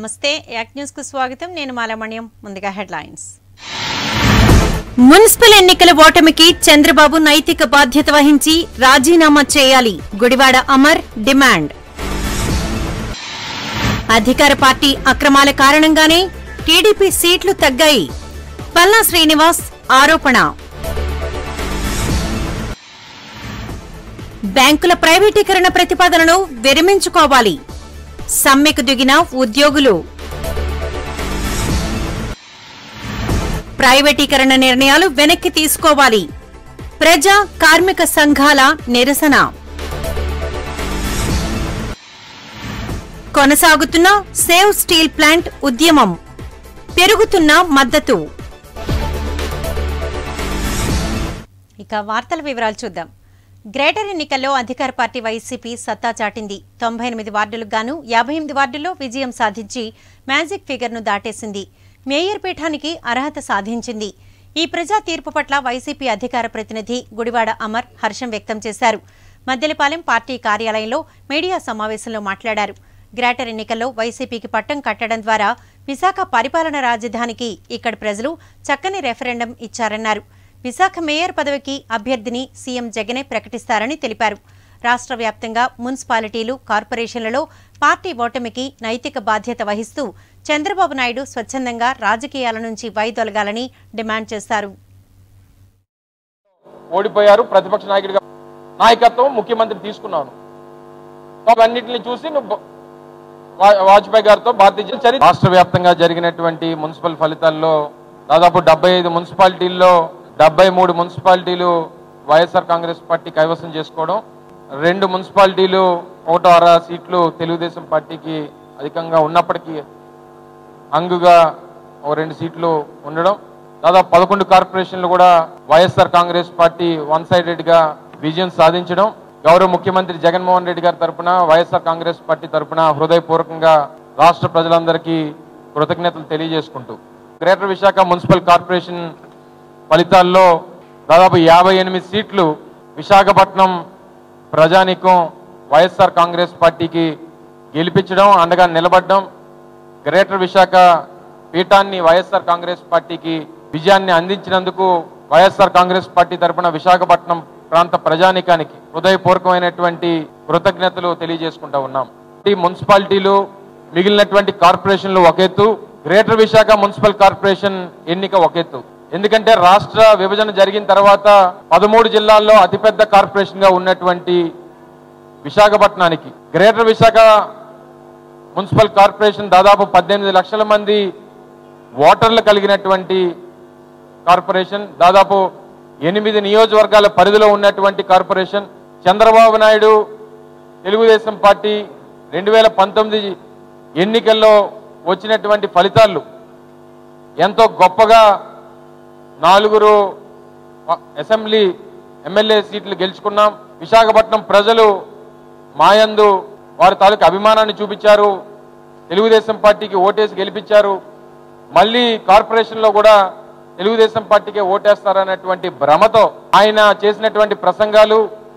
నమస్తే యాక్ న్యూస్ కు స్వాగతం నేను మాలమణ్యం ముందుగా హెడ్లైన్స్ మున్సిపల్ ఎన్నికల ఓటమికి చంద్రబాబు నైతిక బాధ్యత వహించి రాజీనామా చేయాలి గుడివాడ అమర్ డిమాండ్ అధికార పార్టీ అక్రమాల కారణంగానే టీడీపీ సీట్లు తగ్గాయి పల్లా శ్రీనివాస్ ఆరోపణ బ్యాంకుల ప్రైవేటీకరణ ప్రతిపాదనను విరమించుకోవాలి సమ్మెకు దిగిన ఉద్యోగులు ప్రైవేటీకరణ నిర్ణయాలు వెనక్కి తీసుకోవాలి ప్రజా కార్మిక సంఘాల నిరసన కొనసాగుతున్న సేవ్ స్టీల్ ప్లాంట్ ఉద్యమం పెరుగుతున్న మద్దతు ఇక వార్తల వివరాలు చూద్దాం గ్రేటర్ ఎన్నికల్లో అధికార పార్టీ వైసీపీ సత్తా చాటింది తొంభై ఎనిమిది వార్డులకు గాను యాభై ఎనిమిది వార్డుల్లో విజయం సాధించి మ్యాజిక్ ఫిగర్ను దాటేసింది మేయర్ పీఠానికి అర్హత సాధించింది ఈ ప్రజా తీర్పు పట్ల వైసీపీ అధికార ప్రతినిధి గుడివాడ అమర్ హర్షం వ్యక్తం చేశారు మద్దెలపాలెం పార్టీ కార్యాలయంలో మీడియా సమావేశంలో మాట్లాడారు గ్రేటర్ ఎన్నికల్లో వైసీపీకి పట్టం కట్టడం ద్వారా విశాఖ పరిపాలన రాజధానికి ఇక్కడి ప్రజలు చక్కని రెఫరెండం ఇచ్చారన్నారు విశాఖ మేయర్ పదవికి అభ్యర్థిని సీఎం జగనే ప్రకటిస్తారని తెలిపారు రాష్ట్ర వ్యాప్తంగా మున్సిపాలిటీలు కార్పొరేషన్లలో పార్టీ ఓటమికి నైతిక బాధ్యత వహిస్తూ చంద్రబాబు నాయుడు స్వచ్ఛందంగా రాజకీయాల నుంచి వైదొలగాలని డిమాండ్ చేశారు ఓడిపోయారు ప్రతిపక్ష నాయకుడిగా నాయకత్వం ముఖ్యమంత్రి తీసుకున్నాను అవన్నిటిని చూసి నువ్వు వా- వాజ్పేయి గారితో భారతీయ జనతా చరి- రాష్ట్ర వ్యాప్తంగా జరిగినటువంటి మున్సిపల్ ఫలితాల్లో దాదాపు డెబ్బై ఐదు మున్సిపాలిటీల్లో డెబ్బై మూడు మున్సిపాలిటీలు వైఎస్ఆర్ కాంగ్రెస్ పార్టీ కైవసం చేసుకోవడం రెండు మున్సిపాలిటీలు ఒకటో అర సీట్లు తెలుగుదేశం పార్టీకి అధికంగా ఉన్నప్పటికీ హంగుగా ఓ రెండు సీట్లు ఉండడం దాదాపు పదకొండు కార్పొరేషన్లు కూడా YSR Congress party one sided గా విజయం సాధించడం గౌరవ ముఖ్యమంత్రి జగన్మోహన్ రెడ్డి గారి తరపున వైఎస్ఆర్ కాంగ్రెస్ పార్టీ తరపున హృదయపూర్వకంగా రాష్ట్ర ప్రజలందరికీ కృతజ్ఞతలు తెలియజేసుకుంటూ గ్రేటర్ విశాఖ మున్సిపల్ కార్పొరేషన్ ఫలితాల్లో దాదాపు యాభై ఎనిమిది సీట్లు విశాఖపట్నం ప్రజానికం వైఎస్ఆర్ కాంగ్రెస్ పార్టీకి గెలిపించడం అండగా నిలబడడం గ్రేటర్ విశాఖ పీఠాన్ని వైఎస్ఆర్ కాంగ్రెస్ పార్టీకి విజయాన్ని అందించినందుకు వైఎస్ఆర్ కాంగ్రెస్ పార్టీ తరపున విశాఖపట్నం ప్రాంత ప్రజానికానికి హృదయపూర్వకమైనటువంటి కృతజ్ఞతలు తెలియజేసుకుంటా ఉన్నాం ఈ మున్సిపాలిటీలు మిగిలినటువంటి కార్పొరేషన్లు ఒక ఎత్తు గ్రేటర్ విశాఖ మున్సిపల్ కార్పొరేషన్ ఎన్నిక ఒక ఎత్తు ఎందుకంటే రాష్ట్ర విభజన జరిగిన తర్వాత పదమూడు జిల్లాల్లో అతిపెద్ద కార్పొరేషన్ గా ఉన్నటువంటి విశాఖపట్నానికి గ్రేటర్ విశాఖ మున్సిపల్ కార్పొరేషన్ దాదాపు పద్దెనిమిది లక్షల మంది ఓటర్లు కలిగినటువంటి కార్పొరేషన్ దాదాపు ఎనిమిది నియోజకవర్గాల పరిధిలో ఉన్నటువంటి కార్పొరేషన్ చంద్రబాబు నాయుడు తెలుగుదేశం పార్టీ రెండు వేల పంతొమ్మిది ఎన్నికల్లో వచ్చినటువంటి ఫలితాలు ఎంతో గొప్పగా నాలుగురు అసెంబ్లీ ఎమ్మెల్యే సీట్లు గెలుచుకున్నాం విశాఖపట్నం ప్రజలు మాయందు వారి తాలూకు అభిమానాన్ని చూపించారు తెలుగుదేశం పార్టీకి ఓటేసి గెలిపించారు మళ్ళీ కార్పొరేషన్లో కూడా తెలుగుదేశం పార్టీకే ఓటేస్తారనేటువంటి భ్రమతో ఆయన చేసినటువంటి ప్రసంగాలు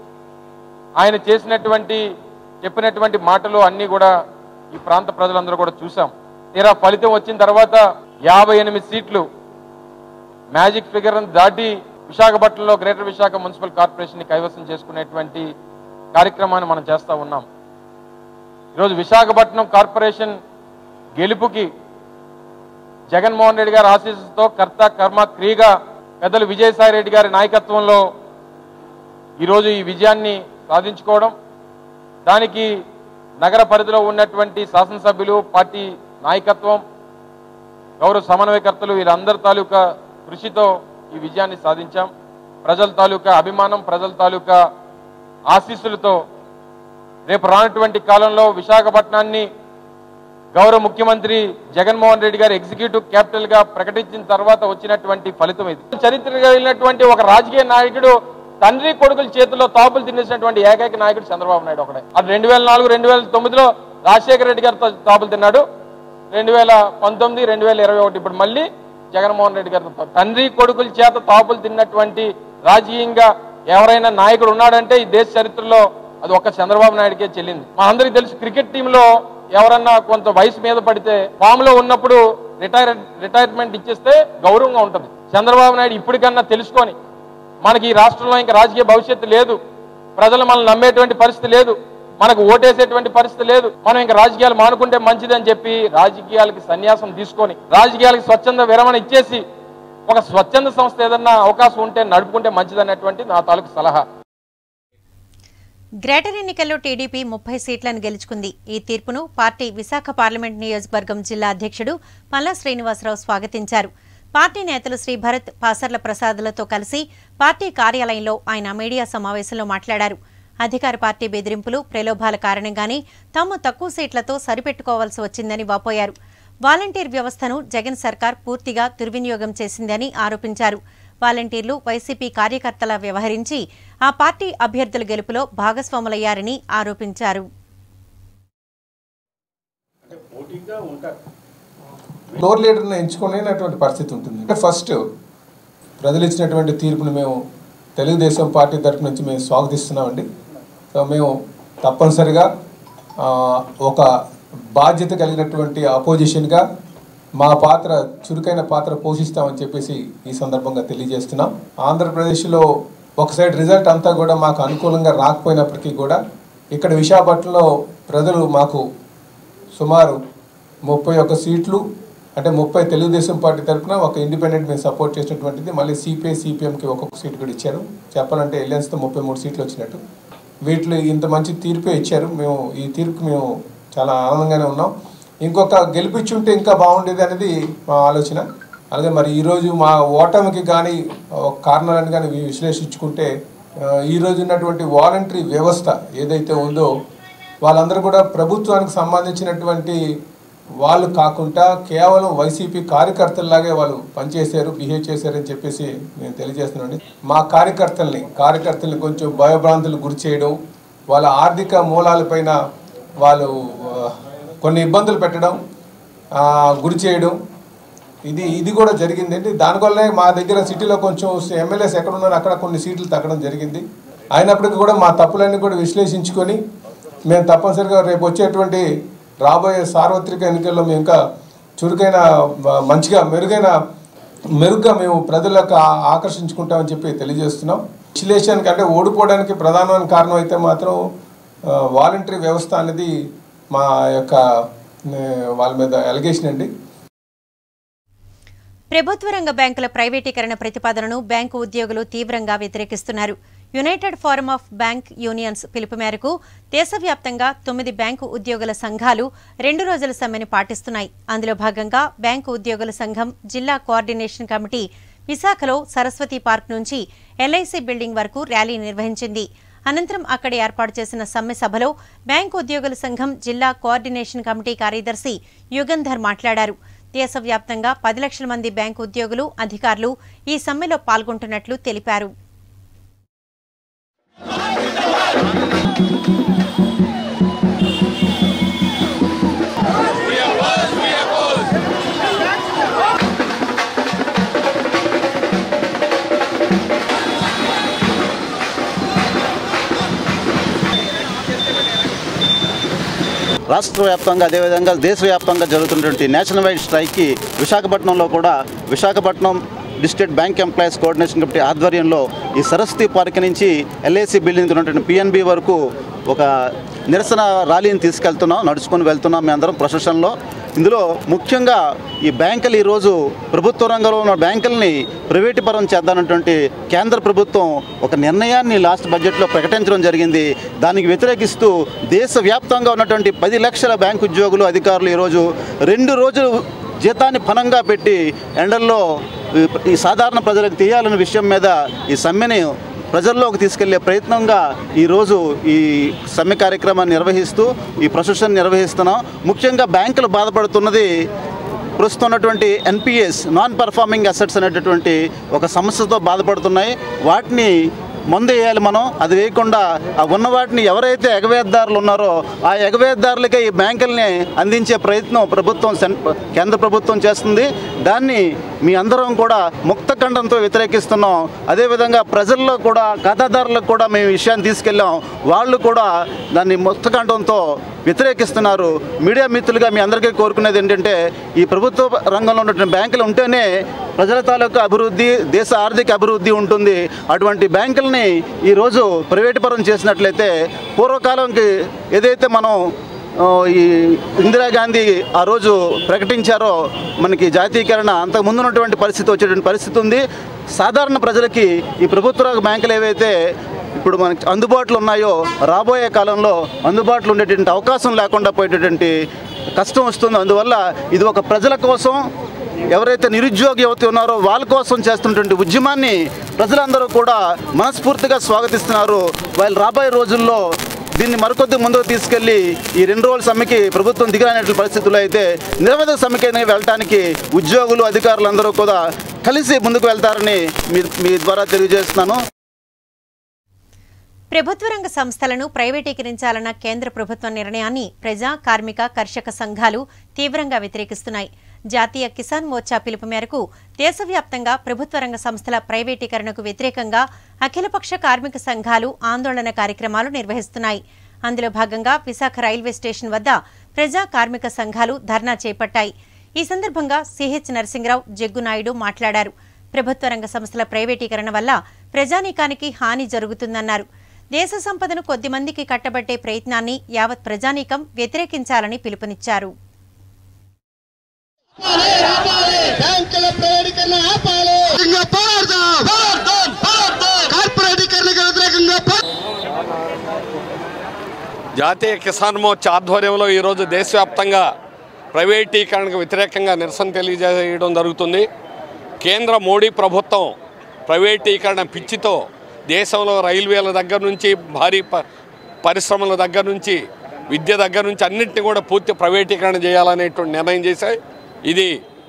ఆయన చేసినటువంటి చెప్పినటువంటి మాటలు అన్నీ కూడా ఈ ప్రాంత ప్రజలందరూ కూడా చూసాం తీరా ఫలితం వచ్చిన తర్వాత యాభై ఎనిమిది సీట్లు మ్యాజిక్ ఫిగర్ దాటి విశాఖపట్నంలో గ్రేటర్ విశాఖ మున్సిపల్ కార్పొరేషన్ ని కైవసం చేసుకునేటువంటి కార్యక్రమాన్ని మనం చేస్తా ఉన్నాం ఈరోజు విశాఖపట్నం కార్పొరేషన్ గెలుపుకి జగన్మోహన్ రెడ్డి గారి ఆశీస్సుతో కర్త కర్మ క్రియగా పెద్దలు విజయసాయి రెడ్డి గారి నాయకత్వంలో ఈరోజు ఈ విజయాన్ని సాధించుకోవడం దానికి నగర పరిధిలో ఉన్నటువంటి శాసనసభ్యులు పార్టీ నాయకత్వం గౌరవ సమన్వయకర్తలు వీరందరి తాలూకా కృషితో ఈ విజయాన్ని సాధించాం ప్రజల తాలూకా అభిమానం ప్రజల తాలూకా ఆశీస్సులతో రేపు రానటువంటి కాలంలో విశాఖపట్నాన్ని గౌరవ ముఖ్యమంత్రి జగన్మోహన్ రెడ్డి గారు ఎగ్జిక్యూటివ్ క్యాపిటల్ గా ప్రకటించిన తర్వాత వచ్చినటువంటి ఫలితం ఇది చరిత్ర కలిగినటువంటి ఒక రాజకీయ నాయకుడు తండ్రి కొడుకుల చేతిలో తాపులు తినేసినటువంటి ఏకైక నాయకుడు చంద్రబాబు నాయుడు ఒకడే అది రెండు వేల నాలుగు రెండు వేల తొమ్మిదిలో రాజశేఖర రెడ్డి గారితో తాపులు తిన్నాడు రెండు వేల పంతొమ్మిది రెండు వేల ఇరవై ఒకటి ఇప్పుడు మళ్ళీ జగన్మోహన్ రెడ్డి గారితో తండ్రి కొడుకుల చేత తాపులు తిన్నటువంటి రాజకీయంగా ఎవరైనా నాయకుడు ఉన్నాడంటే ఈ దేశ చరిత్రలో అది ఒక్క చంద్రబాబు నాయుడుకే చెల్లింది మా అందరికీ తెలుసు క్రికెట్ టీంలో ఎవరన్నా కొంత వయసు మీద పడితే ఫామ్ లో ఉన్నప్పుడు రిటైర్ రిటైర్మెంట్ ఇచ్చేస్తే గౌరవంగా ఉంటుంది చంద్రబాబు నాయుడు ఇప్పటికన్నా తెలుసుకొని మనకి ఈ రాష్ట్రంలో ఇంకా రాజకీయ భవిష్యత్తు లేదు ప్రజలు మనల్ని నమ్మేటువంటి పరిస్థితి లేదు మనకు ఓటేసేటువంటి పరిస్థితి లేదు మనం ఇంకా రాజకీయాలు మానుకుంటే మంచిదని చెప్పి రాజకీయాలకి సన్యాసం తీసుకొని రాజకీయాలకి స్వచ్ఛంద విరమణ ఇచ్చేసి ఒక స్వచ్ఛంద సంస్థ ఏదన్నా అవకాశం ఉంటే నడుపుకుంటే మంచిదనేటువంటి నా తాలూకు సలహా గ్రేటర్ ఎన్నికల్లో టీడీపీ ముప్పై సీట్లను గెలుచుకుంది ఈ తీర్పును పార్టీ విశాఖ పార్లమెంట్ నియోజకవర్గం జిల్లా అధ్యక్షుడు పల్లా శ్రీనివాసరావు స్వాగతించారు పార్టీ నేతలు శ్రీ భరత్ పాసర్ల ప్రసాదులతో కలిసి పార్టీ కార్యాలయంలో ఆయన మీడియా సమావేశంలో మాట్లాడారు అధికార పార్టీ బెదిరింపులు ప్రలోభాల కారణంగానే తాము తక్కువ సీట్లతో సరిపెట్టుకోవాల్సి వచ్చిందని వాపోయారు వాలంటీర్ వ్యవస్థను జగన్ సర్కార్ పూర్తిగా దుర్వినియోగం చేసిందని ఆరోపించారు వాలంటీర్లు వైసీపీ కార్యకర్తల వ్యవహరించి ఆ పార్టీ అభ్యర్థుల గెలుపులో భాగస్వాములయ్యారని ఆరోపించారు ఫ్లోర్ లీడర్ని ఎంచుకునేటువంటి పరిస్థితి ఉంటుంది అంటే ఫస్ట్ ప్రజలు ఇచ్చినటువంటి తీర్పును మేము తెలుగుదేశం పార్టీ తరపు నుంచి మేము స్వాగతిస్తున్నామండి సో మేము తప్పనిసరిగా ఆ, ఒక బాధ్యత కలిగినటువంటి అపోజిషన్గా మా పాత్ర చురుకైన పాత్ర పోషిస్తామని చెప్పేసి ఈ సందర్భంగా తెలియజేస్తున్నాం ఆంధ్రప్రదేశ్లో ఒక సైడ్ రిజల్ట్ అంతా కూడా మాకు అనుకూలంగా రాకపోయినప్పటికీ కూడా ఇక్కడ విశాఖపట్నంలో ప్రజలు మాకు సుమారు ముప్పై ఒక్క సీట్లు అంటే ముప్పై తెలుగుదేశం పార్టీ తరఫున ఒక ఇండిపెండెంట్ మేము సపోర్ట్ చేసినటువంటిది మళ్ళీ సిపిఐ సిపిఎంకి ఒక్కొక్క సీట్ కూడా ఇచ్చారు చెప్పాలంటే ఎలియన్స్తో ముప్పై మూడు సీట్లు వచ్చినట్టు వీటిలో ఇంత మంచి తీర్పే ఇచ్చారు మేము ఈ తీర్పుకి మేము చాలా ఆనందంగానే ఉన్నాం ఇంకొక గెలిపించుంటే ఇంకా బాగుండేది అనేది మా ఆలోచన అలాగే మరి ఈరోజు మా ఓటమికి కానీ కారణాలను కానీ విశ్లేషించుకుంటే ఆ, ఈ రోజు ఉన్నటువంటి వాలంటరీ వ్యవస్థ ఏదైతే ఉందో వాళ్ళందరూ కూడా ప్రభుత్వానికి సంబంధించినటువంటి వాళ్ళు కాకుండా కేవలం వైసీపీ కార్యకర్తల్లాగే వాళ్ళు పనిచేశారు బిహేవ్ చేశారని చెప్పేసి నేను తెలియజేస్తున్నాను మా కార్యకర్తల్ని కార్యకర్తల్ని కొంచెం భయభ్రాంతులు గురి చేయడం వాళ్ళ ఆర్థిక మూలాలపైన వాళ్ళు ఆ, కొన్ని ఇబ్బందులు పెట్టడం ఆ, గురి చేయడం ఇది ఇది కూడా జరిగిందండి దానివల్లనే మా దగ్గర సిటీలో కొంచెం ఎమ్మెల్యేస్ ఎక్కడ ఉన్నారో అక్కడ కొన్ని సీట్లు తగ్గడం జరిగింది అయినప్పటికీ కూడా మా తప్పులన్నీ కూడా విశ్లేషించుకొని మేము తప్పనిసరిగా రేపు వచ్చేటువంటి రాబోయే సార్వత్రిక ఎన్నికల్లో మేము ఇంకా చురుకైన మ- మంచిగా మెరుగైన మెరుగ్గా మేము ప్రజలకు ఆ- ఆకర్షించుకుంటామని చెప్పి తెలియజేస్తున్నాం విశ్లేషణకి అంటే ఓడిపోవడానికి ప్రధానమైన కారణం అయితే మాత్రం వాలంటరీ వ్యవస్థ అనేది మా యొక్క ఆ, వాళ్ళ మీద ఎలిగేషన్ అండి ప్రభుత్వ రంగ బ్యాంకుల ప్రైవేటీకరణ ప్రతిపాదనను బ్యాంకు ఉద్యోగులు తీవ్రంగా వ్యతిరేకిస్తున్నారు united forum of bank unions పిలుపు మేరకు దేశవ్యాప్తంగా తొమ్మిది బ్యాంకు ఉద్యోగుల సంఘాలు రెండు రోజుల సమ్మెను పాటిస్తున్నాయి అందులో భాగంగా బ్యాంకు ఉద్యోగుల సంఘం జిల్లా కోఆర్డినేషన్ కమిటీ విశాఖలో సరస్వతి పార్క్ నుంచి ఎల్ఐసి బిల్డింగ్ వరకు ర్యాలీ నిర్వహించింది అనంతరం అక్కడ ఏర్పాటు చేసిన సమ్మె సభలో బ్యాంకు ఉద్యోగుల సంఘం జిల్లా కోఆర్డినేషన్ కమిటీ కార్యదర్శి యుగంధర్ మాట్లాడారు దేశవ్యాప్తంగా పది లక్షల మంది బ్యాంకు ఉద్యోగులు అధికారులు ఈ సమ్మెలో పాల్గొంటున్నట్లు తెలిపారు రాష్ట్ర వ్యాప్తంగా అదేవిధంగా దేశవ్యాప్తంగా జరుగుతున్నటువంటి నేషనల్ వైడ్ స్ట్రైక్కి విశాఖపట్నంలో కూడా Visakhapatnam district bank employees coordination committee ఆధ్వర్యంలో ఈ సరస్వతి పార్క్ నుంచి ఎల్ఐసి బిల్డింగ్ ఉన్నటువంటి పిఎన్బి వరకు ఒక నిరసన ర్యాలీని తీసుకెళ్తున్నాం నడుచుకొని వెళ్తున్నాం మీ అందరం ప్రొసెషన్లో ఇందులో ముఖ్యంగా ఈ బ్యాంకులు ఈరోజు ప్రభుత్వ రంగంలో ఉన్న బ్యాంకుల్ని ప్రైవేటీకరణ చేద్దానటువంటి కేంద్ర ప్రభుత్వం ఒక నిర్ణయాన్ని లాస్ట్ బడ్జెట్లో ప్రకటించడం జరిగింది దానికి వ్యతిరేకిస్తూ దేశవ్యాప్తంగా ఉన్నటువంటి పది లక్షల బ్యాంకు ఉద్యోగులు అధికారులు ఈరోజు రెండు రోజులు జీతాన్ని పనంగా పెట్టి ఎండల్లో ఈ- ఈ సాధారణ ప్రజలకు తీయాలనే విషయం మీద ఈ సమ్మెని ప్రజల్లోకి తీసుకెళ్లే ప్రయత్నంగా ఈరోజు ఈ సమ్మె కార్యక్రమాన్ని నిర్వహిస్తూ ఈ ప్రొసెషన్ నిర్వహిస్తున్నాం ముఖ్యంగా బ్యాంకులు బాధపడుతున్నది ప్రస్తుతం ఉన్నటువంటి ఎన్పిఎస్ నాన్ పర్ఫార్మింగ్ అసెట్స్ అనేటటువంటి ఒక సమస్యతో బాధపడుతున్నాయి వాటిని మందు వేయాలి మనం అది వేయకుండా ఆ ఉన్న వాటిని ఎవరైతే ఎగవేద్దారులు ఉన్నారో ఆ ఎగవేద్దారులకే ఈ బ్యాంకుల్ని అందించే ప్రయత్నం ప్రభుత్వం సెన్- కేంద్ర ప్రభుత్వం చేస్తుంది దాన్ని మీ అందరం కూడా ముక్త ఖండంతో వ్యతిరేకిస్తున్నాం అదేవిధంగా ప్రజల్లో కూడా ఖాతాదారులకు కూడా మేము ఈ విషయాన్ని తీసుకెళ్ళాం వాళ్ళు కూడా దాన్ని ముక్త ఖండంతో వ్యతిరేకిస్తున్నారు మీడియా మిత్రులుగా మీ అందరికీ కోరుకునేది ఏంటంటే ఈ ప్రభుత్వ రంగంలో ఉన్నటువంటి బ్యాంకులు ఉంటేనే ప్రజల తాలూకు అభివృద్ధి దేశ ఆర్థిక అభివృద్ధి ఉంటుంది అటువంటి బ్యాంకుల్ని ఈరోజు ప్రైవేటు పరం చేసినట్లయితే పూర్వకాలంకి ఏదైతే మనం ఆ, ఈ ఇందిరాగాంధీ ఆ రోజు ప్రకటించారో మనకి జాతీయకరణ అంతకు ముందు ఉన్నటువంటి పరిస్థితి వచ్చేటువంటి పరిస్థితి ఉంది సాధారణ ప్రజలకి ఈ ప్రభుత్వ రంగ బ్యాంకులు ఏవైతే ఇప్పుడు మనకి అందుబాటులో ఉన్నాయో రాబోయే కాలంలో అందుబాటులో ఉండేటువంటి అవకాశం లేకుండా పోయేటటువంటి కష్టం వస్తుంది అందువల్ల ఇది ఒక ప్రజల కోసం ఎవరైతే నిరుద్యోగ యువతి ఉన్నారో వాళ్ళ కోసం చేస్తున్నటువంటి ఉద్యమాన్ని ప్రజలందరూ కూడా మనస్ఫూర్తిగా స్వాగతిస్తున్నారు వాళ్ళు రాబోయే రోజుల్లో దీన్ని మరికొద్ది ముందుకు తీసుకెళ్లి ఈ రెండు రోజుల సమ్మెకి ప్రభుత్వం దిగరానటువంటి పరిస్థితుల్లో అయితే నిరవధిక సమ్మెకి వెళ్ళటానికి ఉద్యోగులు అధికారులందరూ కూడా కలిసి ముందుకు వెళ్తారని మీ మీ ద్వారా తెలియజేస్తున్నాను ప్రభుత్వ రంగ సంస్థలను ప్రైవేటీకరించాలన్న కేంద్ర ప్రభుత్వ నిర్ణయాన్ని ప్రజా కార్మిక కర్షక సంఘాలు తీవ్రంగా వ్యతిరేకిస్తున్నాయి జాతీయ కిసాన్ మోర్చా పిలుపు మేరకు దేశవ్యాప్తంగా ప్రభుత్వ రంగ సంస్థల ప్రైవేటీకరణకు వ్యతిరేకంగా అఖిలపక్ష కార్మిక సంఘాలు ఆందోళన కార్యక్రమాలు నిర్వహిస్తున్నాయి అందులో భాగంగా విశాఖ రైల్వే స్టేషన్ వద్ద ప్రజా కార్మిక సంఘాలు ధర్నా చేపట్టాయి ఈ సందర్భంగా సిహెచ్ నరసింహరావు జగ్గునాయుడు మాట్లాడారు ప్రభుత్వ రంగ సంస్థల ప్రైవేటీకరణ వల్ల ప్రజానీకానికి హాని జరుగుతుందన్నారు దేశ సంపదను కొద్దిమందికి కట్టబట్టే ప్రయత్నాన్ని యావత్ ప్రజానీకం వ్యతిరేకించాలని పిలుపునిచ్చారు బ్యాంకుల ప్రైవేటీకరణ ఆపాలి వ్యతిరేకంగా పోరాడదాం పోరాడదాం పోరాడదాం కార్పొరేటీకరణకు వ్యతిరేకంగా పో- జాతీయ కిసాన్ మోర్చా ఆధ్వర్యంలో ఈరోజు దేశవ్యాప్తంగా ప్రైవేటీకరణకు వ్యతిరేకంగా నిరసన తెలియజేయడం జరుగుతుంది కేంద్ర మోడీ ప్రభుత్వం ప్రైవేటీకరణ పిచ్చితో దేశంలో రైల్వేల దగ్గర నుంచి భారీ ప పరిశ్రమల దగ్గర నుంచి విద్య దగ్గర నుంచి అన్నింటినీ కూడా పూర్తి ప్రైవేటీకరణ చేయాలనేటువంటి నిర్ణయం చేశాయి ఇది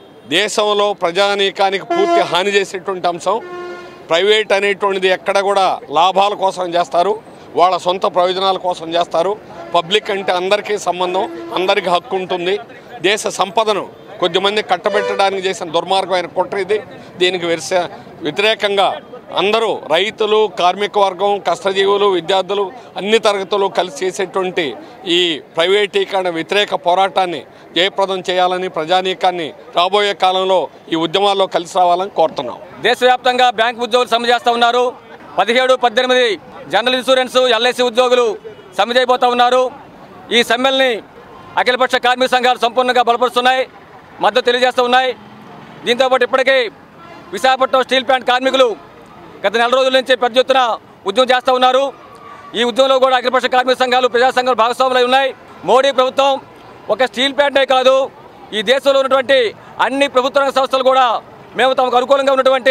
దేశంలో ప్రజానీకానికి పూర్తి హాని చేసేటువంటి అంశం ప్రైవేట్ అనేటువంటిది ఎక్కడ కూడా లాభాల కోసం చేస్తారు వాళ్ళ సొంత ప్రయోజనాల కోసం చేస్తారు పబ్లిక్ అంటే అందరికీ సంబంధం అందరికీ హక్కు ఉంటుంది దేశ సంపదను కొద్దిమంది కట్టబెట్టడానికి చేసిన దుర్మార్గమైన కుట్ర ఇది దీనికి వెరిస వ్యతిరేకంగా అందరూ రైతులు కార్మిక వర్గం కష్టజీవులు విద్యార్థులు అన్ని తరగతులు కలిసి చేసేటువంటి ఈ ప్రైవేటీకరణ వ్యతిరేక పోరాటాన్ని జయప్రదం చేయాలని ప్రజానీకాన్ని రాబోయే కాలంలో ఈ ఉద్యమాల్లో కలిసి రావాలని కోరుతున్నాం దేశవ్యాప్తంగా బ్యాంక్ ఉద్యోగులు సమ్మె చేస్తూ ఉన్నారు పదిహేడు పద్దెనిమిది జనరల్ ఇన్సూరెన్స్ ఎల్ఐసి ఉద్యోగులు సమ్మె చేయబోతూ ఉన్నారు ఈ సమ్మెల్ని అఖిలపక్ష కార్మిక సంఘాలు సంపూర్ణంగా బలపరుస్తున్నాయి మద్దతు తెలియజేస్తూ ఉన్నాయి దీంతోపాటు ఇప్పటికే విశాఖపట్నం స్టీల్ ప్లాంట్ కార్మికులు గత నెల రోజుల నుంచి పెద్ద ఎత్తున ఉద్యమం చేస్తూ ఉన్నారు ఈ ఉద్యమంలో కూడా అఖిలపక్ష కార్మిక సంఘాలు ప్రజా సంఘాలు భాగస్వాములై ఉన్నాయి మోడీ ప్రభుత్వం ఒక స్టీల్ ప్లాంటే కాదు ఈ దేశంలో ఉన్నటువంటి అన్ని ప్రభుత్వ రంగ సంస్థలు కూడా మేము తమకు అనుకూలంగా ఉన్నటువంటి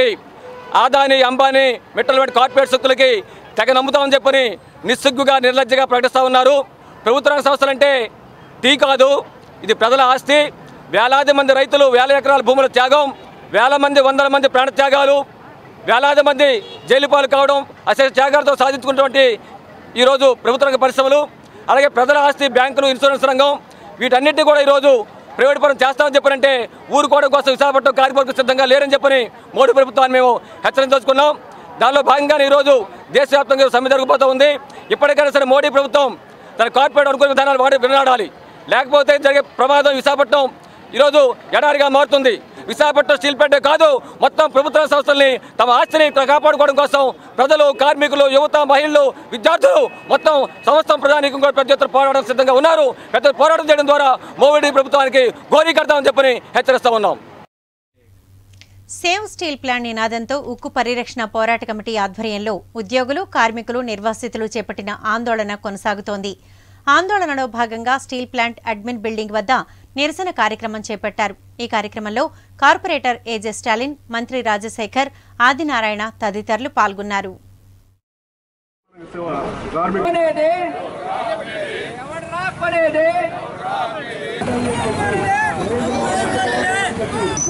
ఆదాని అంబానీ మిట్టల వంటి కార్పొరేట్ శక్తులకి తెగ నమ్ముతామని చెప్పని నిస్సిగ్గుగా నిర్లజ్జగా ప్రకటిస్తూ ఉన్నారు ప్రభుత్వ రంగ సంస్థలంటే టీ కాదు ఇది ప్రజల ఆస్తి వేలాది మంది రైతులు వేల ఎకరాల భూముల త్యాగం వేల మంది వందల మంది ప్రాణ త్యాగాలు వేలాది మంది జైలు పాలు కావడం అసలు త్యాగాలతో సాధించుకున్నటువంటి ఈరోజు ప్రభుత్వ రంగ పరిశ్రమలు అలాగే ప్రజల ఆస్తి బ్యాంకులు ఇన్సూరెన్స్ రంగం వీటన్నిటిని కూడా ఈరోజు ప్రైవేట్ పరం చేస్తామని చెప్పారంటే ఊరుకోవడం కోసం విశాఖపట్నం కార్మికులకు సిద్ధంగా లేరని చెప్పని మోడీ ప్రభుత్వాన్ని మేము హెచ్చరించుకున్నాం దానిలో భాగంగానే ఈరోజు దేశవ్యాప్తంగా సమ్మె జరగబోతూ ఉంది ఇప్పటికైనా సరే మోడీ ప్రభుత్వం తన కార్పొరేట్ అనుకునే విధానాలు వాడి వినాడాలి లేకపోతే జరిగే ప్రమాదం విశాఖపట్నం ఈరోజు ఎడారిగా మారుతుంది విశాఖపట్నం స్టీల్ ప్లాంటే కాదు మొత్తం ప్రభుత్వ సంస్థల్ని తమ ఆస్తిని కాపాడుకోవడం కోసం ప్రజలు కార్మికులు యువత మహిళలు విద్యార్థులు మొత్తం సంస్థ ప్రధానికం కూడా పెద్ద ఎత్తున పోరాటం సిద్ధంగా ఉన్నారు పెద్ద పోరాటం చేయడం ద్వారా మోడీ ప్రభుత్వానికి గోరీ కడతామని చెప్పని హెచ్చరిస్తా ఉన్నాం సేవ్ స్టీల్ ప్లాంట్ నినాదంతో ఉక్కు పరిరక్షణ పోరాట కమిటీ ఆధ్వర్యంలో ఉద్యోగులు కార్మికులు నిర్వాసితులు చేపట్టిన ఆందోళన కొనసాగుతోంది ఆందోళనలో భాగంగా స్టీల్ ప్లాంట్ అడ్మిన్ బిల్డింగ్ వద్ద నిరసన కార్యక్రమం చేపట్టారు ఈ కార్యక్రమంలో కార్పొరేటర్ ఏజే స్టాలిన్ మంత్రి రాజశేఖర్ ఆదినారాయణ తదితరులు పాల్గొన్నారు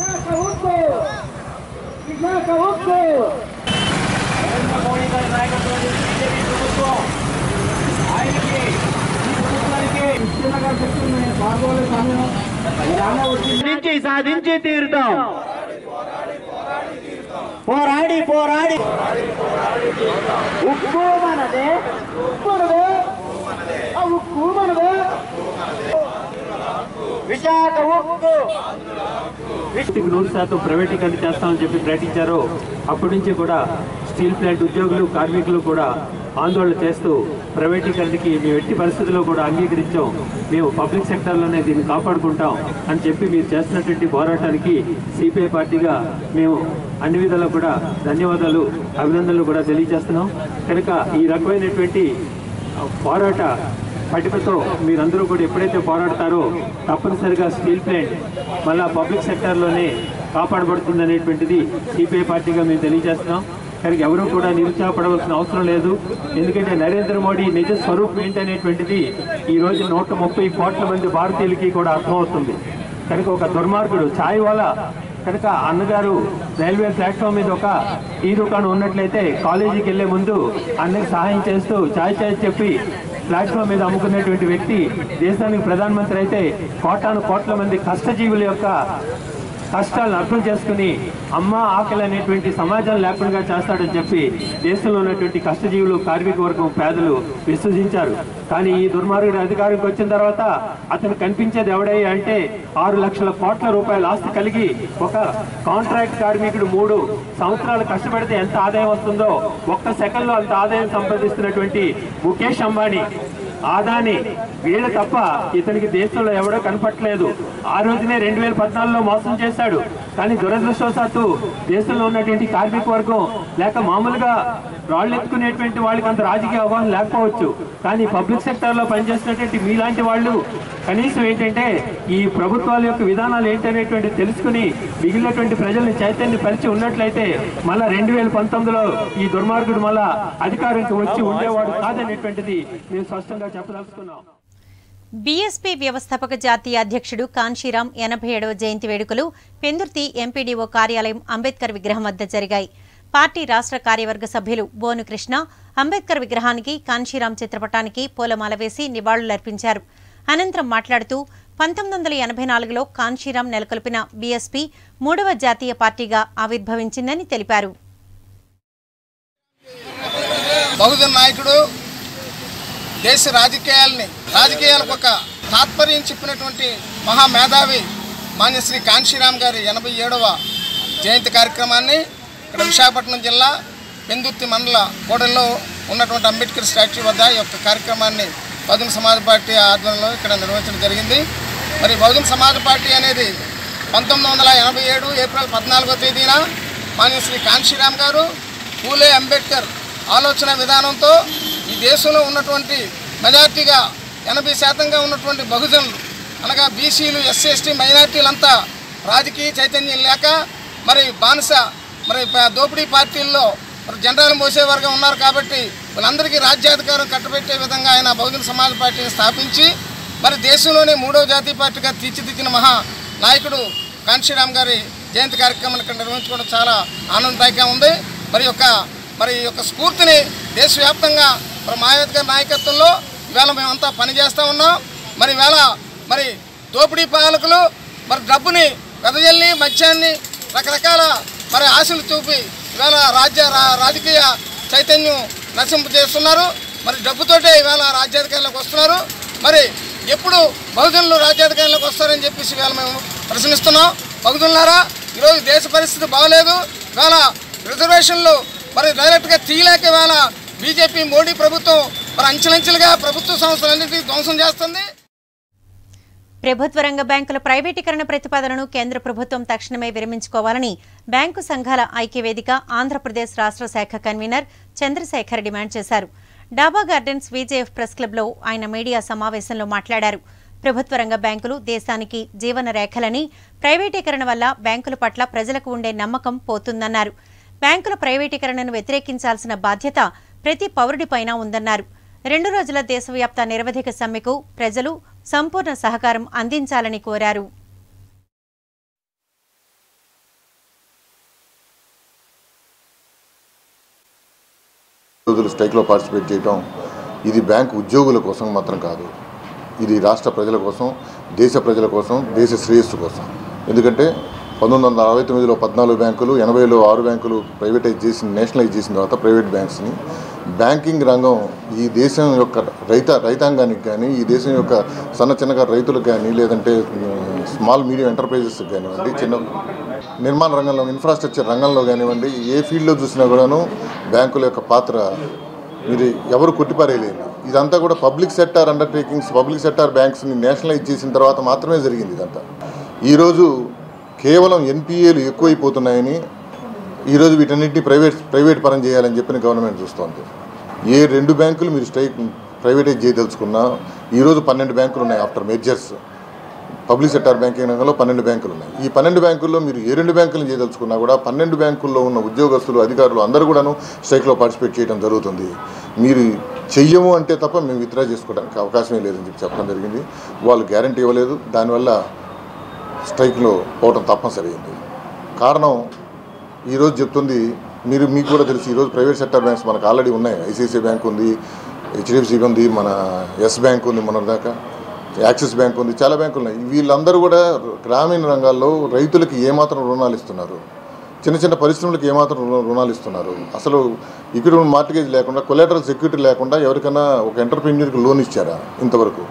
విశాఖ ఉక్కు సాధించి సాధించి తీరుతాం పోరాడి పోరాడి ఉప్పు మనదే మనదే ఆ ఉప్పు మనదే విశాఖ ఉప్పు వ్యక్తికి నూరు శాతం ప్రైవేటీకరణ చేస్తామని చెప్పి ప్రకటించారో అప్పటి నుంచి కూడా స్టీల్ ప్లాంట్ ఉద్యోగులు కార్మికులు కూడా ఆందోళన చేస్తూ ప్రైవేటీకరణకి మేము ఎట్టి పరిస్థితుల్లో కూడా అంగీకరించాం మేము పబ్లిక్ సెక్టర్లోనే దీన్ని కాపాడుకుంటాం అని చెప్పి మీరు చేస్తున్నటువంటి పోరాటానికి సిపిఐ పార్టీగా మేము అన్ని విధాలా కూడా ధన్యవాదాలు అభినందనలు కూడా తెలియజేస్తున్నాం కనుక ఈ రకమైనటువంటి పోరాట పటిమతో మీరందరూ కూడా ఎప్పుడైతే పోరాడతారో తప్పనిసరిగా స్టీల్ ప్లాంట్ మళ్ళా పబ్లిక్ సెక్టార్లోనే కాపాడబడుతుందనేటువంటిది సిపిఐ పార్టీగా మేము తెలియజేస్తున్నాం కానీ ఎవరూ కూడా నిరుత్సాహపడవలసిన అవసరం లేదు ఎందుకంటే నరేంద్ర మోడీ నిజ స్వరూపం ఏంటనేటువంటిది ఈ రోజు నూట ముప్పై కోట్ల మంది భారతీయులకి కూడా అర్థమవుతుంది కనుక ఒక దుర్మార్గుడు ఛాయ్ వాళ్ళ కనుక అన్నగారు రైల్వే ప్లాట్ఫామ్ మీద ఒక ఈ దుకాణం ఉన్నట్లయితే కాలేజీకి వెళ్లే ముందు అన్నకి సహాయం చేస్తూ ఛాయ్ ఛాయ్ చెప్పి ప్లాట్ఫామ్ మీద అమ్ముకునేటువంటి వ్యక్తి దేశానికి ప్రధానమంత్రి అయితే కోటాను కోట్ల మంది కష్టజీవుల యొక్క కష్టాలను అర్థం చేసుకుని అమ్మ ఆకలి అనేటువంటి సమాజం లేకుండా చేస్తాడని చెప్పి దేశంలో ఉన్నటువంటి కష్టజీవులు కార్మిక వర్గం పేదలు విశ్వసించారు కానీ ఈ దుర్మార్గుడు అధికారంకి వచ్చిన తర్వాత అతను కనిపించేది ఎవడయ్యా అంటే ఆరు లక్షల కోట్ల రూపాయల ఆస్తి కలిగి ఒక కాంట్రాక్ట్ కార్మికుడు మూడు సంవత్సరాలు కష్టపడితే ఎంత ఆదాయం వస్తుందో ఒక్క సెకండ్లో అంత ఆదాయం సంపాదిస్తున్నటువంటి ముఖేష్ అంబానీ ఆదాని వీళ్ళ తప్ప ఇతనికి దేశంలో ఎవడో కనపట్లేదు ఆ రోజునే రెండు వేల పద్నాలుగులో మోసం చేశాడు కానీ దురదృష్టవశాత్తు దేశంలో ఉన్నటువంటి కార్మిక వర్గం లేక మామూలుగా రాళ్ళు ఎత్తుకునేటువంటి వాళ్ళకి అంత రాజకీయ అవగాహన లేకపోవచ్చు కానీ పబ్లిక్ సెక్టర్ లో పనిచేస్తున్నటువంటి మీలాంటి వాళ్ళు కనీసం ఏంటంటే ఈ ప్రభుత్వాల యొక్క విధానాలు ఏంటనేటువంటి తెలుసుకుని మిగిలినటువంటి ప్రజల్ని చైతన్య పరిచి ఉన్నట్లయితే మళ్ళా రెండు వేల పంతొమ్మిదిలో ఈ దుర్మార్గుడు మళ్ళా అధికారంకి వచ్చి ఉండేవాడు కాదనేటువంటిది మేము స్పష్టంగా చెప్పదలుచుకున్నాం బీఎస్పీ వ్యవస్థాపక జాతీయ అధ్యక్షుడు కాన్షీరాం ఎనభై ఏడవ జయంతి వేడుకలు పెందుర్తి ఎంపీడీఓ కార్యాలయం అంబేద్కర్ విగ్రహం వద్ద జరిగాయి పార్టీ రాష్ట్ర కార్యవర్గ సభ్యులు బోను కృష్ణ అంబేద్కర్ విగ్రహానికి కాన్షీరాం చిత్రపటానికి పూలమాల వేసి నివాళులర్పించారు అనంతరం మాట్లాడుతూ పంతొమ్మిది వందల ఎనభై నాలుగులో కాన్షీరాం నెలకొల్పిన బీఎస్పీ మూడవ జాతీయ పార్టీగా ఆవిర్భవించిందని తెలిపారు బహుజన నాయకుడు దేశ రాజకీయాల్ని రాజకీయాలకు ఒక తాత్పర్యం చెప్పినటువంటి మహామేధావి మాన్యశ్రీ కాంశీరామ్ గారి ఎనభై ఏడవ జయంతి కార్యక్రమాన్ని ఇక్కడ విశాఖపట్నం జిల్లా పెందుర్తి మండల కూడల్లో ఉన్నటువంటి అంబేద్కర్ స్టాచ్యూ వద్ద ఈ యొక్క కార్యక్రమాన్ని బహుజన సమాజ్ పార్టీ ఆధ్వర్యంలో ఇక్కడ నిర్వహించడం జరిగింది మరి బహుజన సమాజ్ పార్టీ అనేది పంతొమ్మిది వందల ఎనభై ఏడు ఏప్రిల్ పద్నాలుగో తేదీన మాన్యశ్రీ కాంశీరామ్ గారు పూలే అంబేద్కర్ ఆలోచన విధానంతో ఈ దేశంలో ఉన్నటువంటి మెజార్టీగా ఎనభై శాతంగా ఉన్నటువంటి బహుజనులు అనగా బీసీలు ఎస్సీ ఎస్టీ మైనార్టీలంతా రాజకీయ చైతన్యం లేక మరి బానిస మరి ప- దోపిడీ పార్టీల్లో మరి జెండాలు మోసే వర్గం ఉన్నారు కాబట్టి వీళ్ళందరికీ రాజ్యాధికారం కట్టబెట్టే విధంగా ఆయన బహుజన సమాజ్ పార్టీని స్థాపించి మరి దేశంలోనే మూడవ జాతీయ పార్టీగా తీర్చిదిద్దిన మహా నాయకుడు కాంశీరామ్ గారి జయంతి కార్యక్రమాన్ని ఇక్కడ నిర్వహించుకోవడం చాలా ఆనందదాయకంగా ఉంది మరి యొక్క మరి ఈ యొక్క స్ఫూర్తిని దేశవ్యాప్తంగా మరి మాయావతి గారి నాయకత్వంలో ఇవాళ మేమంతా పనిచేస్తూ ఉన్నాం మరి ఇవాళ మరి దోపిడీ పాలకులు మరి డబ్బుని వెదజల్లి మద్యాన్ని రకరకాల మరి ఆశలు చూపి ఇవాళ రాజ్య రా- రాజకీయ చైతన్యం నశింపు చేస్తున్నారు మరి డబ్బుతోటే ఇవాళ రాజ్యాధికారంలోకి వస్తున్నారు మరి ఎప్పుడు బహుజనులు రాజ్యాధికారంలోకి వస్తారని చెప్పేసి ఇవాళ మేము ప్రశ్నిస్తున్నాం బహుజనులారా ఈరోజు దేశ పరిస్థితి బాగలేదు ఇవాళ రిజర్వేషన్లు మరి డైరెక్ట్గా తీయలేక ఇవాళ బీజేపీ మోడీ ప్రభుత్వం మరి అంచెలంచెలుగా ప్రభుత్వ సంస్థలన్నింటినీ ధ్వంసం చేస్తుంది ప్రభుత్వ రంగ బ్యాంకుల ప్రైవేటీకరణ ప్రతిపాదనను కేంద్ర ప్రభుత్వం తక్షణమే విరమించుకోవాలని బ్యాంకు సంఘాల ఐక్యవేదిక ఆంధ్రప్రదేశ్ రాష్ట్ర శాఖ కన్వీనర్ చంద్రశేఖర్ డిమాండ్ చేశారు డాబా గార్డెన్స్ విజేఎఫ్ ప్రెస్ క్లబ్లో ఆయన మీడియా సమావేశంలో మాట్లాడారు ప్రభుత్వ రంగ బ్యాంకులు దేశానికి జీవన రేఖలని ప్రైవేటీకరణ వల్ల బ్యాంకుల పట్ల ప్రజలకు ఉండే నమ్మకం పోతుందన్నారు బ్యాంకుల ప్రైవేటీకరణను వ్యతిరేకించాల్సిన బాధ్యత ప్రతి పౌరుడిపైన ఉందన్నారు రెండు రోజుల దేశవ్యాప్త నిరవధిక సమ్మెకు ప్రజలు సంపూర్ణ సహకారం అందించాలని కోరారు రోజులు స్ట్రైక్లో పార్టిసిపేట్ చేయటం ఇది బ్యాంక్ ఉద్యోగుల కోసం మాత్రం కాదు ఇది రాష్ట్ర ప్రజల కోసం దేశ ప్రజల కోసం దేశ శ్రేయస్సు కోసం ఎందుకంటే పంతొమ్మిది వందల అరవై తొమ్మిదిలో పద్నాలుగు బ్యాంకులు ఎనభైలో ఆరు బ్యాంకులు ప్రైవేటైజ్ చేసి నేషనలైజ్ చేసిన తర్వాత ప్రైవేట్ బ్యాంక్స్ని బ్యాంకింగ్ రంగం ఈ దేశం యొక్క రైత రైతాంగానికి కానీ ఈ దేశం యొక్క సన్న చిన్నకారు రైతులకు కానీ లేదంటే స్మాల్ మీడియం ఎంటర్ప్రైజెస్కి కానివ్వండి చిన్న నిర్మాణ రంగంలో ఇన్ఫ్రాస్ట్రక్చర్ రంగంలో కానివ్వండి ఏ ఫీల్డ్లో చూసినా కూడాను బ్యాంకుల యొక్క పాత్ర మీరు ఎవరు కొట్టిపారేయలేరు ఇదంతా కూడా public sector undertakings public sector బ్యాంక్స్ని నేషనలైజ్ చేసిన తర్వాత మాత్రమే జరిగింది ఇదంతా ఈరోజు కేవలం ఎన్పిఏలు ఎక్కువైపోతున్నాయని ఈరోజు వీటన్నిటిని ప్రైవేట్ ప్రైవేట్ పరం చేయాలని చెప్పిన గవర్నమెంట్ చూస్తోంది ఏ రెండు బ్యాంకులు మీరు స్ట్రైక్ ప్రైవేటైజ్ చేయదలుచుకున్నా ఈరోజు పన్నెండు బ్యాంకులు ఉన్నాయి after mergers public sector banking రంగంలో పన్నెండు బ్యాంకులు ఉన్నాయి ఈ పన్నెండు బ్యాంకుల్లో మీరు ఏ రెండు బ్యాంకులను చేయదలుచుకున్నా కూడా పన్నెండు బ్యాంకుల్లో ఉన్న ఉద్యోగస్తులు అధికారులు అందరూ కూడాను స్ట్రైక్లో పార్టిసిపేట్ చేయడం జరుగుతుంది మీరు చెయ్యము అంటే తప్ప మేము విత్డ్రా చేసుకోవడానికి అవకాశమే లేదని చెప్పి చెప్పడం జరిగింది వాళ్ళు గ్యారంటీ ఇవ్వలేదు దానివల్ల స్ట్రైక్లో పోవడం తప్పనిసరి అయింది కారణం ఈరోజు చెప్తుంది మీరు మీకు కూడా తెలుసు ఈరోజు ప్రైవేట్ సెక్టర్ బ్యాంక్స్ మనకు ఆల్రెడీ ఉన్నాయి ఐసిఐసిఐ బ్యాంక్ ఉంది హెచ్డిఎఫ్సి ఉంది మన ఎస్ బ్యాంక్ ఉంది మన దాకా యాక్సిస్ బ్యాంక్ ఉంది చాలా బ్యాంకులు ఉన్నాయి వీళ్ళందరూ కూడా గ్రామీణ రంగాల్లో రైతులకి ఏమాత్రం రుణాలు ఇస్తున్నారు చిన్న చిన్న పరిశ్రమలకు ఏమాత్రం రుణ- రుణాలు ఇస్తున్నారు అసలు ఇక్కడ మార్టిగేజ్ లేకుండా కొలాటరల్ సెక్యూరిటీ లేకుండా ఎవరికైనా ఒక ఎంటర్ప్రీనియర్కి లోన్ ఇచ్చారా ఇంతవరకు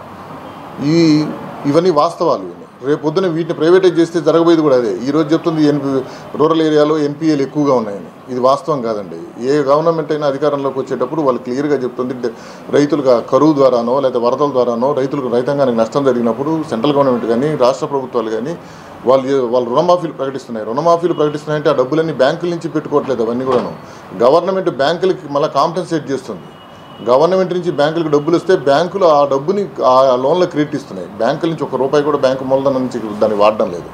ఈ ఇవన్నీ వాస్తవాలు ఇవన్నీ రేపు పొద్దున వీటిని ప్రైవేటైజ్ చేస్తే జరగబోయేది కూడా అదే ఈ రోజు చెప్తుంది ఎన్పి రూరల్ ఏరియాలో ఎన్పిఏలు ఎక్కువగా ఉన్నాయని ఇది వాస్తవం కాదండి ఏ గవర్నమెంట్ అయినా అధికారంలోకి వచ్చేటప్పుడు వాళ్ళు క్లియర్గా చెప్తుంది డ- రైతులుగా కరువు ద్వారానో లేదా వరదల ద్వారానో రైతులకు రైతాంగానికి నష్టం జరిగినప్పుడు సెంట్రల్ గవర్నమెంట్ కానీ రాష్ట్ర ప్రభుత్వాలు కానీ వాళ్ళు ఏ- వాళ్ళు రుణమాఫీలు ప్రకటిస్తున్నాయి రుణమాఫీలు ప్రకటిస్తున్నాయంటే ఆ డబ్బులన్నీ బ్యాంకుల నుంచి పెట్టుకోవట్లేదు అవన్నీ కూడాను గవర్నమెంట్ బ్యాంకులకి మళ్ళీ కాంపెన్సేట్ చేస్తుంది గవర్నమెంట్ నుంచి బ్యాంకులకు డబ్బులు వస్తే బ్యాంకులు ఆ డబ్బుని ఆ లోన్లో క్రెడిట్ ఇస్తున్నాయి బ్యాంకుల నుంచి ఒక రూపాయి కూడా బ్యాంకు మూలధనం నుంచి దాన్ని వాడడం లేదు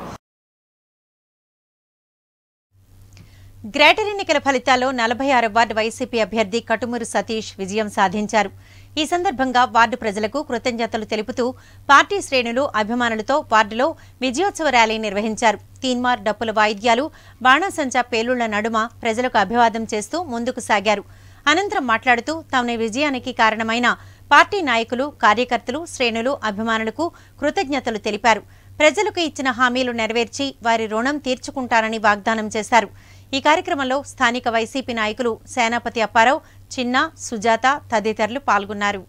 గ్రేటర్ ఎన్నికల ఫలితాల్లో నలభై ఆరు వార్డు వైసీపీ అభ్యర్థి కటుమూరు సతీష్ విజయం సాధించారు ఈ సందర్భంగా వార్డు ప్రజలకు కృతజ్ఞతలు తెలుపుతూ పార్టీ శ్రేణులు అభిమానులతో వార్డులో విజయోత్సవ ర్యాలీ నిర్వహించారు తీన్మార్ డప్పుల వాయిద్యాలు బాణాసంచా పేలుళ్ల నడుమ ప్రజలకు అభివాదం చేస్తూ ముందుకు సాగారు అనంతరం మాట్లాడుతూ తమ విజయానికి కారణమైన పార్టీ నాయకులు కార్యకర్తలు శ్రేణులు అభిమానులకు కృతజ్ఞతలు తెలిపారు ప్రజలకు ఇచ్చిన హామీలు నెరవేర్చి వారి రుణం తీర్చుకుంటారని వాగ్దానం చేశారు ఈ కార్యక్రమంలో స్థానిక వైసీపీ నాయకులు సేనాపతి అప్పారావు చిన్న సుజాత తదితరులు పాల్గొన్నారు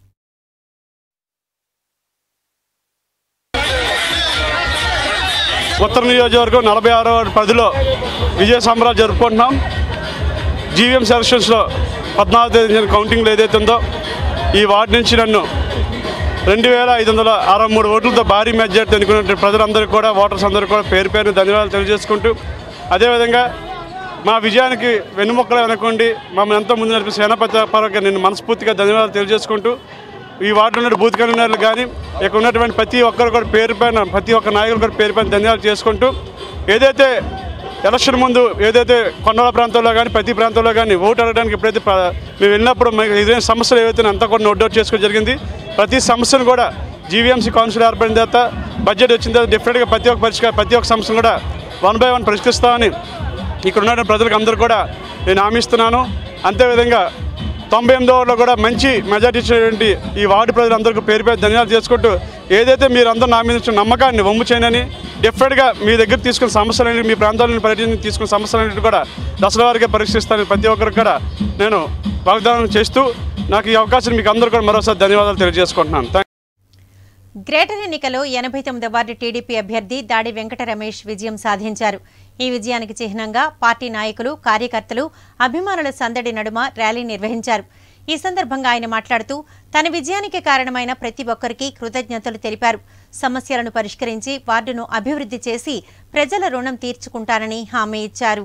ఉత్తర నియోజకవర్గం నలభై ఆరో పదిలో విజయ సంబరాలు జరుపుకుంటున్నాం జీవీఎం సెలక్షన్స్లో పద్నాలుగు తేదీ జరిగిన కౌంటింగ్లో ఏదైతే ఉందో ఈ వార్డు నుంచి నన్ను రెండు వేల ఐదు వందల అరవై మూడు ఓట్లతో భారీ మెజార్టీ అనుకున్న ప్రజలందరికీ కూడా ఓటర్స్ అందరికీ కూడా పేరు పేరు ధన్యవాదాలు తెలియజేసుకుంటూ అదేవిధంగా మా విజయానికి వెన్నుముక్కలు వెనకండి మమ్మల్ని ఎంతో ముందు నడిపి సేనాపతి పరంగా నేను మనస్ఫూర్తిగా ధన్యవాదాలు తెలియజేసుకుంటూ ఈ వార్డులో ఉన్న బూత్ కన్వీనర్లు కానీ ఇక్కడ ఉన్నటువంటి ప్రతి ఒక్కరు కూడా పేరు పైన ప్రతి ఒక్క నాయకులు కూడా పేరు పైన ధన్యవాదాలు చేసుకుంటూ ఏదైతే ఎలక్షన్ ముందు ఏదైతే కొండల ప్రాంతాల్లో కానీ ప్రతి ప్రాంతంలో కానీ ఓటు అడగడానికి ఎప్పుడైతే ప్ర- మేము వెళ్ళినప్పుడు మాకు ఎదురైన సమస్యలు ఏవైతే అంతా కూడా నోట్ అవుట్ చేసుకోవడం జరిగింది ప్రతి సమస్యను కూడా జీవీఎంసీ కౌన్సిల్ ఏర్పడిన తర్వాత బడ్జెట్ వచ్చిన తర్వాత డెఫినెట్గా ప్రతి ఒక్క పరిష్కారం ప్రతి ఒక్క సమస్యను కూడా వన్ బై వన్ పరిష్కరిస్తామని ఇక్కడ ఉన్న ప్రజలకు అందరూ కూడా నేను హామీస్తున్నాను అంతేవిధంగా తొంభై ఎనిమిదో వార్డులో కూడా మంచి మెజార్టీ ఇచ్చినటువంటి ఈ వార్డు ప్రజలందరికీ పేరు పేరు ధన్యవాదాలు చేసుకుంటూ ఏదైతే మీరు అందరూ నా మీద ఇచ్చిన నమ్మకాన్ని వమ్ము చేయనని డెఫినెట్గా మీ దగ్గర తీసుకున్న సమస్యలని మీ ప్రాంతాలను పర్యటించి తీసుకున్న సమస్యలన్నింటి కూడా దశల వారిగా పరీక్షిస్తానని ప్రతి ఒక్కరికి కూడా నేను వాగ్దానం చేస్తూ నాకు ఈ అవకాశం మీకు అందరూ కూడా మరోసారి ధన్యవాదాలు తెలియజేసుకుంటున్నాను థాంక్ గ్రేటర్ ఎన్నికలో ఎనభై తొమ్మిది వార్డు టీడీపీ అభ్యర్థి దాడి వెంకట రమేష్ విజయం సాధించారు ఈ విజయానికి చిహ్నంగా పార్టీ నాయకులు కార్యకర్తలు అభిమానుల సందడి నడుమ ర్యాలీ నిర్వహించారు ఈ సందర్భంగా ఆయన మాట్లాడుతూ తన విజయానికి కారణమైన ప్రతి ఒక్కరికి కృతజ్ఞతలు తెలిపారు సమస్యలను పరిష్కరించి వార్డును అభివృద్ధి చేసి ప్రజల రుణం తీర్చుకుంటానని హామీ ఇచ్చారు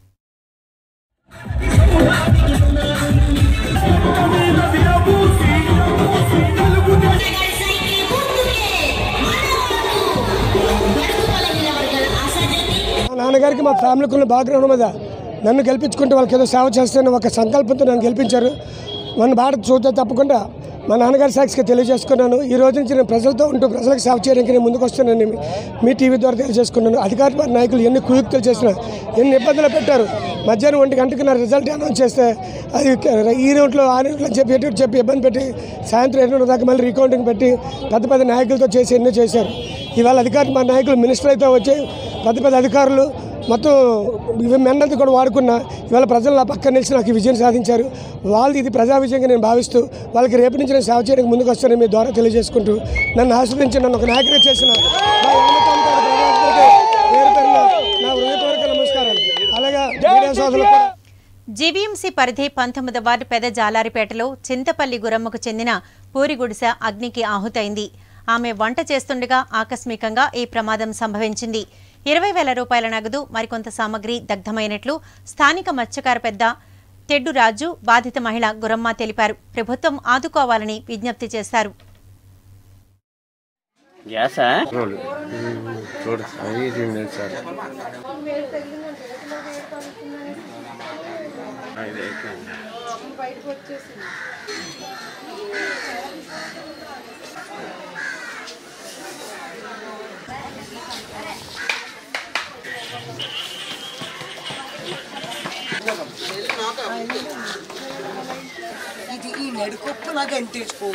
మా నాన్నగారికి మా ఫ్యామిలీకి ఉన్న బ్యాక్గ్రౌండ్ మీద నన్ను గెలిపించుకుంటే వాళ్ళకి ఏదో సేవ చేస్తానని ఒక సంకల్పంతో నన్ను గెలిపించారు నన్ను బాట చూస్తే తప్పకుండా మా నాన్నగారి సాక్షిగా తెలియజేసుకున్నాను ఈ రోజు నుంచి నేను ప్రజలతో ఉంటూ ప్రజలకు సేవ చేయడానికి నేను ముందుకు వస్తున్నాను మీ- మీ టీవీ ద్వారా తెలియజేసుకున్నాను అధికార పార్టీ నాయకులు ఎన్ని కుయుక్తులు చేసినా ఎన్ని ఇబ్బందులు పెట్టారు మధ్యాహ్నం ఒంటి గంటకి నా రిజల్ట్ అనౌన్స్ చేస్తే అది ఈ రూట్లో ఆ రూట్లో చెప్పి ఎటు ఇటు చెప్పి ఇబ్బంది పెట్టి సాయంత్రం ఎన్నో దాకా మళ్ళీ రీకౌంటింగ్ పెట్టి పెద్ద పెద్ద నాయకులతో చేసి ఎన్నో చేశారు ఇవాళ అధికారులు మా నాయకులు మినిస్టర్ అయితే వచ్చి పెద్ద పెద్ద అధికారులు మొత్తం ఇవి మెండంతా కూడా వాడుకున్న ఇవాళ ప్రజలు నా పక్కన నిలిచి నాకు ఈ విజయం సాధించారు వాళ్ళది ఇది ప్రజా విజయంగా నేను భావిస్తూ వాళ్ళకి రేపు నుంచి నేను సేవ చేయడానికి ముందుకు వస్తానని మీ ద్వారా తెలియజేసుకుంటూ నన్ను ఆస్వాదించి నన్ను ఒక నాయకుడిగా చేసిన మా యువతరంతో ప్రజలందరికీ పేరు పేరున నా హృదయపూర్వక నమస్కారాలు అలాగే మీడియా సోదరులకు కూడా జీవీఎంసీ పరిధి పంతొమ్మిది వార్డు పెద జాలారిపేటలో చింతపల్లి గురమ్మకు చెందిన పూరి గుడిసె అగ్నికి ఆహుతైంది ఆమె వంట చేస్తుండగా ఆకస్మికంగా ఈ ప్రమాదం సంభవించింది ఇరవై వేల రూపాయల నగదు మరికొంత సామగ్రి దగ్ధమైనట్లు స్థానిక మత్స్యకార పెద్ద తెడ్డు రాజు బాధిత మహిళ గురమ్మ తెలిపారు ప్రభుత్వం ఆదుకోవాలని విజ్ఞప్తి చేశారు గ్యాసా చూడు అది మినిట్స్ సార్ ఇది ఈ నడుకొప్పు నాకు అంటించుకో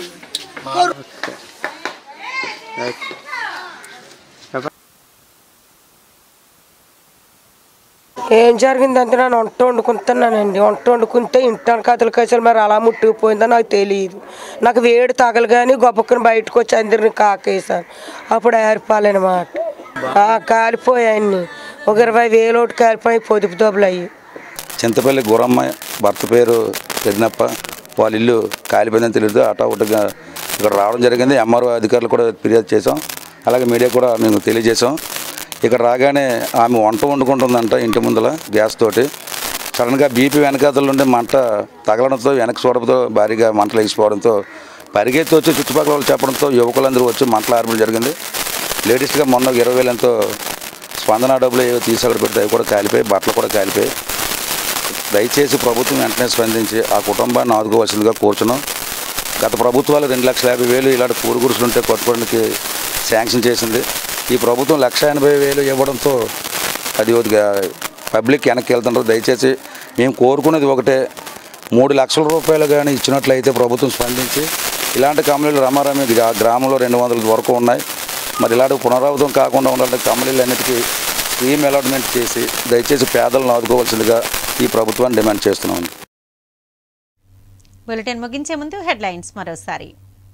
ఏం జరిగిందంటే నేను వంట వండుకుంటున్నానండి వంట వండుకుంటే ఇంటాను కథలు కసలు మరి అలా ముట్టుకుపోయిందో నాకు తెలియదు నాకు వేడి తగలు కానీ గొప్పకుని బయటకు వచ్చి అందరిని కాకేసాను అప్పుడు ఏర్పాలన్నమాట ఆ, కాలిపోయాయన్ని ఒక ఇరవై వేలు ఒకటి కాలిపోయి పొదుపు దెబ్బలు అయ్యి చింతపల్లి గురమ్మ భర్త పేరు పెద్దనప్ప వాళ్ళ ఇల్లు కాలిపోయిందని తెలియదు అటా ఒకటిగా ఇక్కడ రావడం జరిగింది ఎంఆర్ఓ అధికారులు కూడా ఫిర్యాదు చేసాం అలాగే మీడియా కూడా మేము తెలియజేసాం ఇక్కడ రాగానే ఆమె వంట వండుకుంటుందంట ఇంటి ముందల గ్యాస్ తోటి సడన్గా బీపీ వెనకాతల నుండి మంట తగలడంతో వెనక చూడడంతో భారీగా మంటలు వేసిపోవడంతో పరిగెత్తి వచ్చి చుట్టుపక్కల వాళ్ళు చెప్పడంతో యువకులందరూ వచ్చి మంటలు ఆర్పడం జరిగింది లేటెస్ట్గా మొన్న ఒక ఇరవై వేలంతో స్పందన డబ్బులు ఏవో తీసి అక్కడ పెడితే అవి కూడా కాలిపోయి బట్టలు కూడా కాలిపోయి దయచేసి ప్రభుత్వం వెంటనే స్పందించి ఆ కుటుంబాన్ని ఆదుకోవాల్సిందిగా కోరుచున్నాం గత ప్రభుత్వాలు రెండు లక్షల యాభై వేలు ఇలాంటి కూరు గురుసులు ఉంటే కొట్టుకోవడానికి శాంక్షన్ చేసింది ఈ ప్రభుత్వం లక్ష ఎనభై వేలు ఇవ్వడంతో అది కొద్దిగా పబ్లిక్ వెనక్కి వెళ్తున్నారు దయచేసి మేము కోరుకునేది ఒకటే మూడు లక్షల రూపాయలు కానీ ఇచ్చినట్లయితే ప్రభుత్వం స్పందించి ఇలాంటి కమలీలు రమారమి గ్రా- గ్రామంలో రెండు వందల వరకు ఉన్నాయి మరి ఇలాంటి పునరావృతం కాకుండా ఉండాలంటే కమలీలు అన్నిటికీ స్కీమ్ అలాట్మెంట్ చేసి దయచేసి పేదలను ఆదుకోవాల్సిందిగా ఈ ప్రభుత్వాన్ని డిమాండ్ చేస్తున్నాం బులెటిన్ ముగించే ముందు హెడ్లైన్స్ మరోసారి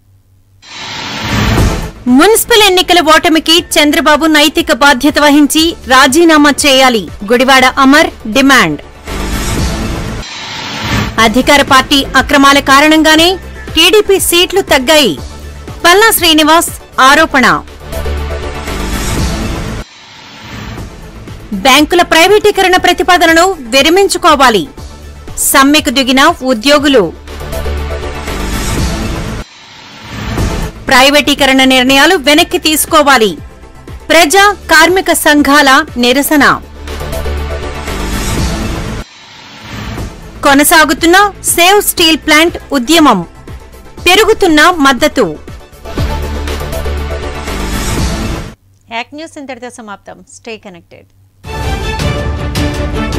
మున్సిపల్ ఎన్నికల ఓటమికి చంద్రబాబు నైతిక బాధ్యత వహించి రాజీనామా చేయాలి గుడివాడ అమర్ డిమాండ్ అధికార పార్టీ అక్రమాల కారణంగానే టీడీపీ సీట్లు తగ్గాయి పల్లా శ్రీనివాస్ ఆరోపణ బ్యాంకుల ప్రైవేటీకరణ ప్రతిపాదనను విరమించుకోవాలి సమ్మెకు దిగిన ఉద్యోగులు ప్రైవేటీకరణ నిర్ణయాలు వెనక్కి తీసుకోవాలి ప్రజా కార్మిక సంఘాల నిరసన కొనసాగుతున్న సేవ్ స్టీల్ ప్లాంట్ ఉద్యమం పెరుగుతున్న మద్దతు యాక్ న్యూస్ ఇంతటితో సమాప్తం స్టే కనెక్టెడ్